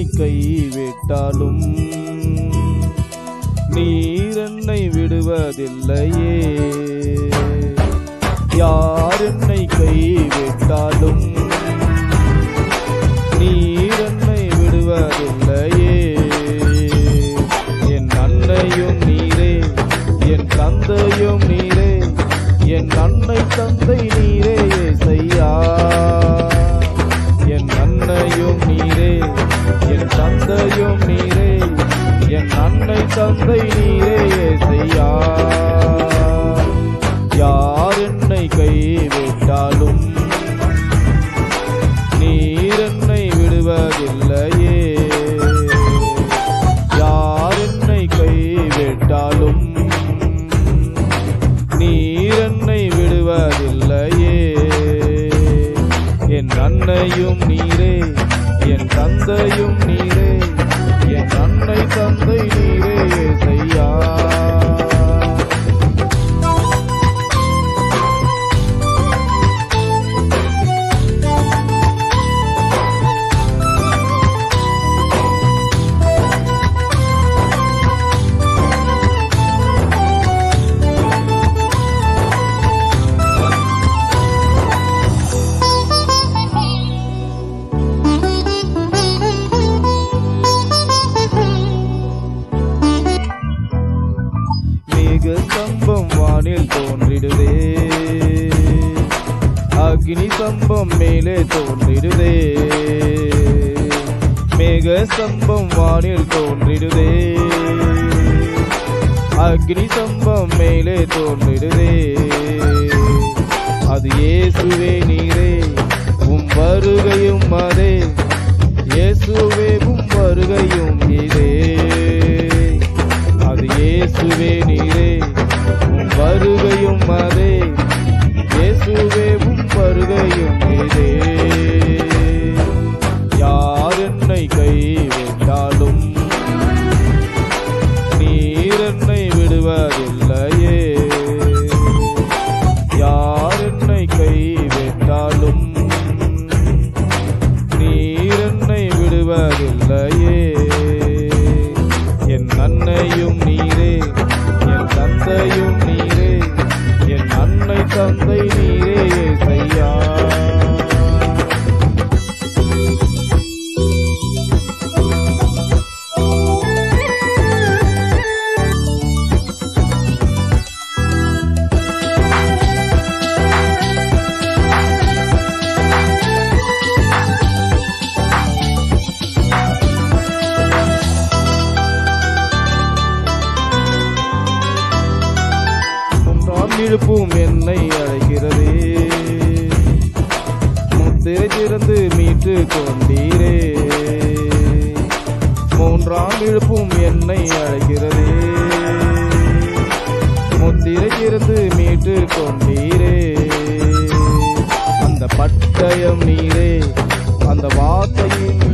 என்னை கைவிட்டாலும் நீர் என்னை விடுவதில்லையே யார் என்னை கைவிட்டாலும் நீர் என்னை விடுவதில்லையே என் அன்னையும் நீரே என் தந்தையும் நீரே என் அன்னை தந்தை நீரே செய்யா என் அன்னையும் நீரே என் தந்தையும் நீரே என் அன்னை தந்தை நீரே செய்யா யார் என்னை கைவிட்டாலும் நீர் என்னை விடுவதில்லையே யார் என்னை கைவிட்டாலும் நீர் என்னை விடுவதில்லையே என் அன்னையும் நீரே என் தந்தையும் நீரே என் அன்னை தந்தை நீரே செய்யா மிக சம்பம் வானில் தோன்றிடுதே அக்னி சம்பம் மேலே தோன்றிடுதே மேக சம்பம் வானில் தோன்றிடுதே அக்னி சம்பம் மேலே தோன்றிடுதே அது இயேசுவே நீரே உம் வருகையும் அதே இயேசுவே உம் வருகையும் இதே அது இயேசுவே நீரே உம் வருகையும் அதே இயேசுவே உம் வருகையும் இதே யார் என்னை கைவிட்டாலும் நீர் என்னை விடுவதில்லையே யார் என்னை கைவிட்டாலும் நீர் என்னை விடுவதில்லையே என் அன்னையும் நீரே என் தந்தையும் நீரே என் அன்னை தந்தை நீரே செய்யா மூன்றாம் இழுப்பும் என்னை அழைக்கிறதே முத்திரை திறந்து மீட்டு கொண்டீரே மூன்றாம் இழுப்பும் என்னை அழைக்கிறதே முத்திரை திறந்து மீட்டு கொண்டீரே அந்த பட்டயம் நீரே அந்த வார்த்தையின்